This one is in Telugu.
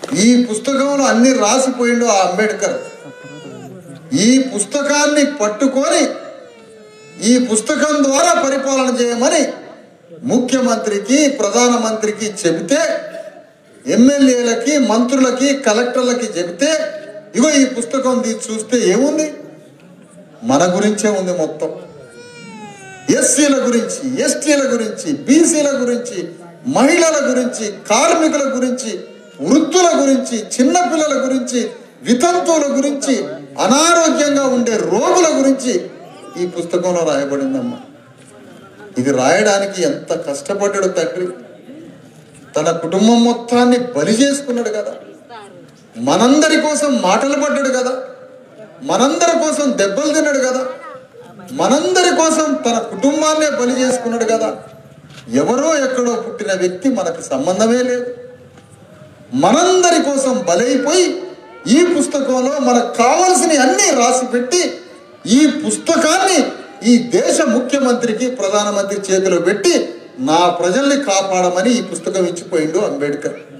ఈ పుస్తకంలో అన్ని రాసిపోయిండు ఆ అంబేద్కర్ ఈ పుస్తకాన్ని పట్టుకొని ఈ పుస్తకం ద్వారా పరిపాలన చేయమని ముఖ్యమంత్రికి ప్రధానమంత్రికి చెబితే ఎమ్మెల్యేలకి మంత్రులకి కలెక్టర్లకి చెబితే ఇగో ఈ పుస్తకం తీసి చూస్తే ఏముంది మన గురించే ఉంది మొత్తం ఎస్సీల గురించి ఎస్టీల గురించి బీసీల గురించి మహిళల గురించి కార్మికుల గురించి వృద్ధుల గురించి చిన్నపిల్లల గురించి వితంతువుల గురించి అనారోగ్యంగా ఉండే రోగుల గురించి ఈ పుస్తకంలో రాయబడిందమ్మా ఇది రాయడానికి ఎంత కష్టపడ్డాడు తండ్రి తన కుటుంబం మొత్తాన్ని బలి చేసుకున్నాడు కదా మనందరి కోసం మాటలు పడ్డాడు కదా మనందరి కోసం దెబ్బలు తిన్నాడు కదా మనందరి కోసం తన కుటుంబాన్నే బలి చేసుకున్నాడు కదా ఎవరో ఎక్కడో పుట్టిన వ్యక్తి మనకు సంబంధమే లేదు మనందరి కోసం బలైపోయి ఈ పుస్తకంలో మనకు కావలసిన అన్ని రాసి పెట్టి ఈ పుస్తకాన్ని ఈ దేశ ముఖ్యమంత్రికి ప్రధానమంత్రి చేతిలో పెట్టి నా ప్రజల్ని కాపాడమని ఈ పుస్తకం ఇచ్చిపోయిండు అంబేద్కర్